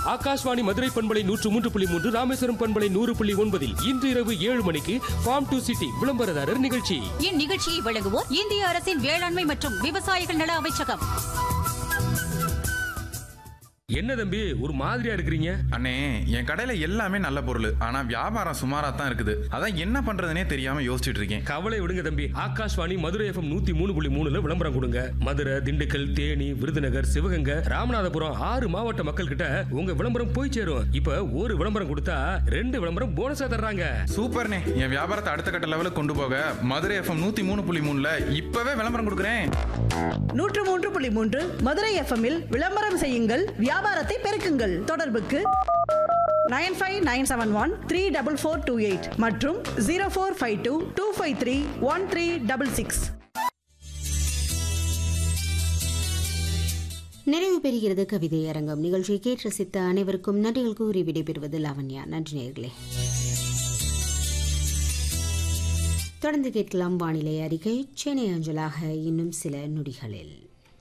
ஆகாஷ்வாணி மதுரை பண்பலை நூற்று மூன்று புள்ளி மூன்று ராமேஸ்வரம் பண்பலை நூறு புள்ளி ஒன்பதில் இன்று இரவு ஏழு மணிக்கு ஃபார்ம் டு சிட்டி விளம்பரதாரர் நிகழ்ச்சி இந்நிகழ்ச்சியை வழங்குவோர் இந்திய அரசின் வேளாண்மை மற்றும் விவசாயிகள் நல அமைச்சகம் என்ன தம்பி ஒரு மாதிரியா இருக்கிறீங்க அண்ணே என் கடையில எல்லாமே நல்ல பொருள் ஆனா வியாபாரம் சுமாரா தான் இருக்குது அதான் என்ன பண்றதுனே தெரியாம யோசிச்சுட்டு இருக்கேன் கவலை விடுங்க தம்பி ஆகாஷ்வாணி மதுரை எஃப்எம் நூத்தி மூணு புள்ளி மூணுல விளம்பரம் கொடுங்க மதுரை திண்டுக்கல் தேனி விருதுநகர் சிவகங்கை ராமநாதபுரம் ஆறு மாவட்ட மக்கள் கிட்ட உங்க விளம்பரம் போய் சேரும் இப்ப ஒரு விளம்பரம் கொடுத்தா ரெண்டு விளம்பரம் போனஸா தர்றாங்க சூப்பர்ண்ணே என் வியாபாரத்தை அடுத்த கட்ட லெவலுக்கு கொண்டு போக மதுரை எஃப்எம் நூத்தி மூணு புள்ளி மூணுல இப்பவே விளம்பரம் கொடுக்குறேன் நூற்று மூன்று புள்ளி மூன்று மதுரை எஃப்எம்மில் விளம்பரம் செய்யுங்கள் வியாபாரத்தை பெருக்குங்கள் தொடர்புக்கு nine five nine seven one three double four two eight மற்றும் zero four five two two five three one three double six நிறைவு பெறுகிறது கவிதை அரங்கம் நிகழ்ச்சியை கேட்டு ரசித்த அனைவருக்கும் நன்றிகள் கூறி விடைபெறுவது லாவண்யா நன்றி நேர்களே தொடர்ந்து கேட்கலாம் வானிலை அறிக்கை சென்னை அஞ்சலாக இன்னும் சில நொடிகளில்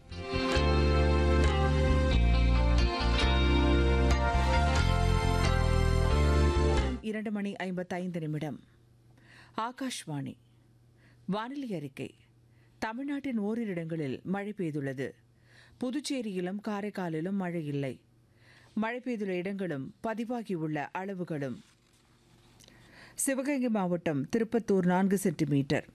இரண்டு மணி ஐம்பத்தைந்து நிமிடம் ஆகாஷ்வாணி வானிலை அறிக்கை தமிழ்நாட்டின் ஓரிரு இடங்களில் மழை பெய்துள்ளது புதுச்சேரியிலும் காரைக்காலிலும் மழை இல்லை மழை பெய்துள்ள இடங்களும் பதிவாகியுள்ள அளவுகளும் சிவகங்கை மாவட்டம் திருப்பத்தூர் நான்கு சென்டிமீட்டர்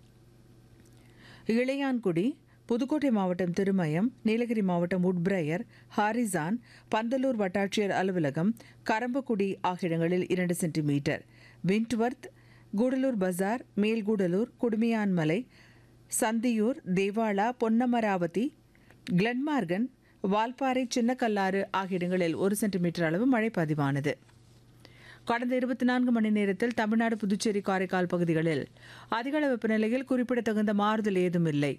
இளையான்குடி புதுக்கோட்டை மாவட்டம் திருமயம் நீலகிரி மாவட்டம் உட்பிரையர் ஹாரிசான் பந்தலூர் வட்டாட்சியர் அலுவலகம் கரம்பக்குடி ஆகிய இடங்களில் இரண்டு centimetre Windworth Gudalur Bazar Melkudalur Kudumiyanmalai Santhiyur Devala Ponnamaravathi Glenmorgan Valparai Chinnakallar ஆகிய இடங்களில் ஒரு சென்டிமீட்டர் அளவு மழை பதிவானது கடந்த இருபத்தி நான்கு மணி நேரத்தில் தமிழ்நாடு புதுச்சேரி காரைக்கால் பகுதிகளில் அதிகள வெப்பநிலையில் குறிப்பிடத்தகுந்த மாறுதல் ஏதும் இல்லை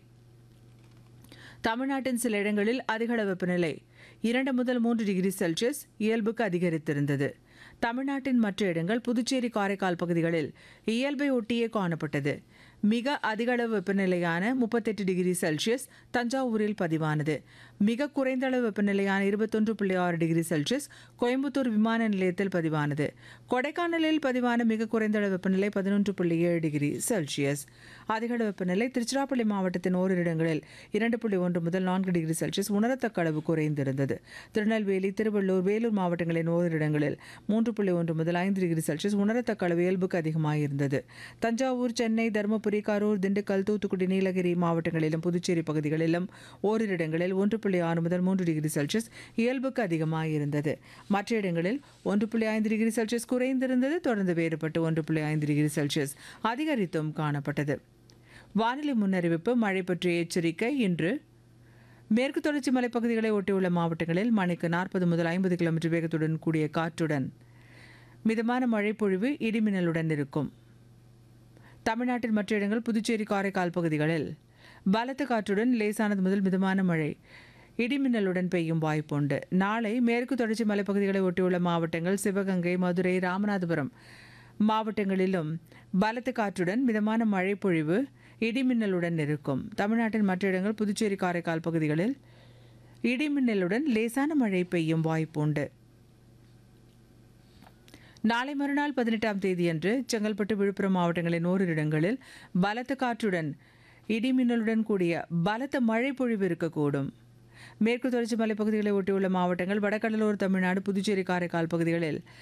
தமிழ்நாட்டின் சில இடங்களில் அதிகள வெப்பநிலை இரண்டு முதல் மூன்று டிகிரி செல்சியஸ் இயல்புக்கு அதிகரித்திருந்தது தமிழ்நாட்டின் மற்ற இடங்கள் புதுச்சேரி காரைக்கால் பகுதிகளில் இயல்பை ஒட்டியே காணப்பட்டது மிக அதிக அளவு வெப்பநிலையான முப்பத்தெட்டு டிகிரி செல்சியஸ் தஞ்சாவூரில் பதிவானது மிக குறைந்த அளவு வெப்பநிலையான இருபத்தொன்று புள்ளி ஆறு டிகிரி செல்சியஸ் கோயம்புத்தூர் விமான நிலையத்தில் பதிவானது கொடைக்கானலில் பதிவான மிக குறைந்த அளவு வெப்பநிலை பதினொன்று புள்ளி ஏழு டிகிரி செல்சியஸ் அதிக அளவு வெப்பநிலை திருச்சிராப்பள்ளி மாவட்டத்தின் ஓரிரு இடங்களில் இரண்டு புள்ளி ஒன்று முதல் நான்கு டிகிரி செல்சியஸ் உணரத்தக்க அளவு குறைந்திருந்தது திருநெல்வேலி திருவள்ளூர் வேலூர் மாவட்டங்களின் ஓரிரு இடங்களில் மூன்று புள்ளி ஒன்று முதல் ஐந்து டிகிரி செல்சியஸ் உணரத்தக்க அளவு இயல்புக்கு அதிகமாயிருந்தது தஞ்சாவூர் சென்னை தருமபுரி கரூர் திண்டுக்கல் தூத்துக்குடி நீலகிரி மாவட்டங்களிலும் புதுச்சேரி பகுதிகளிலும் ஓரிரு இடங்களில் ஒன்று புள்ளி ஆறு முதல் மூன்று டிகிரி செல்சியஸ் இயல்புக்கு அதிகமாயிருந்தது மற்ற இடங்களில் ஒன்று புள்ளி ஐந்து டிகிரி செல்சியஸ் குறைந்திருந்தது தொடர்ந்து வேறுபட்டு ஒன்று புள்ளி ஐந்து டிகிரி செல்சியஸ் அதிகரித்தும் காணப்பட்டது வானிலை முன்னறிவிப்பு மழை பற்றிய எச்சரிக்கை இன்று மேற்கு தொடர்ச்சி மலைப்பகுதிகளை ஒட்டியுள்ள மாவட்டங்களில் மணிக்கு நாற்பது முதல் ஐம்பது கிலோமீட்டர் வேகத்துடன் கூடிய காற்றுடன் மிதமான மழை பொழிவு இடிமின்னலுடன் இருக்கும் தமிழ்நாட்டின் மற்ற இடங்கள் புதுச்சேரி காரைக்கால் பகுதிகளில் பலத்த காற்றுடன் லேசானது முதல் மிதமான மழை இடிமின்னலுடன் பெய்யும் வாய்ப்புண்டு நாளை மேற்கு தொடர்ச்சி மலைப்பகுதிகளை ஒட்டியுள்ள மாவட்டங்கள் சிவகங்கை மதுரை ராமநாதபுரம் மாவட்டங்களிலும் பலத்த காற்றுடன் மிதமான மழை பொழிவு இடிமின்னலுடன் இருக்கும் தமிழ்நாட்டின் மற்ற இடங்கள் புதுச்சேரி காரைக்கால் பகுதிகளில் இடிமின்னலுடன் லேசான மழை பெய்யும் வாய்ப்புண்டு நாளை மறுநாள் பதினெட்டாம் தேதியன்று செங்கல்பட்டு விழுப்புரம் மாவட்டங்களின் ஓரிரு இடங்களில் பலத்த காற்றுடன் இடிமின்னலுடன் கூடிய பலத்த மழை பொழிவு இருக்கக்கூடும் மேற்கு தொடர்ச்சி மலைப்பகுதிகளை ஒட்டியுள்ள மாவட்டங்கள் வடகடலோர தமிழ்நாடு புதுச்சேரி காரைக்கால் பகுதிகளில்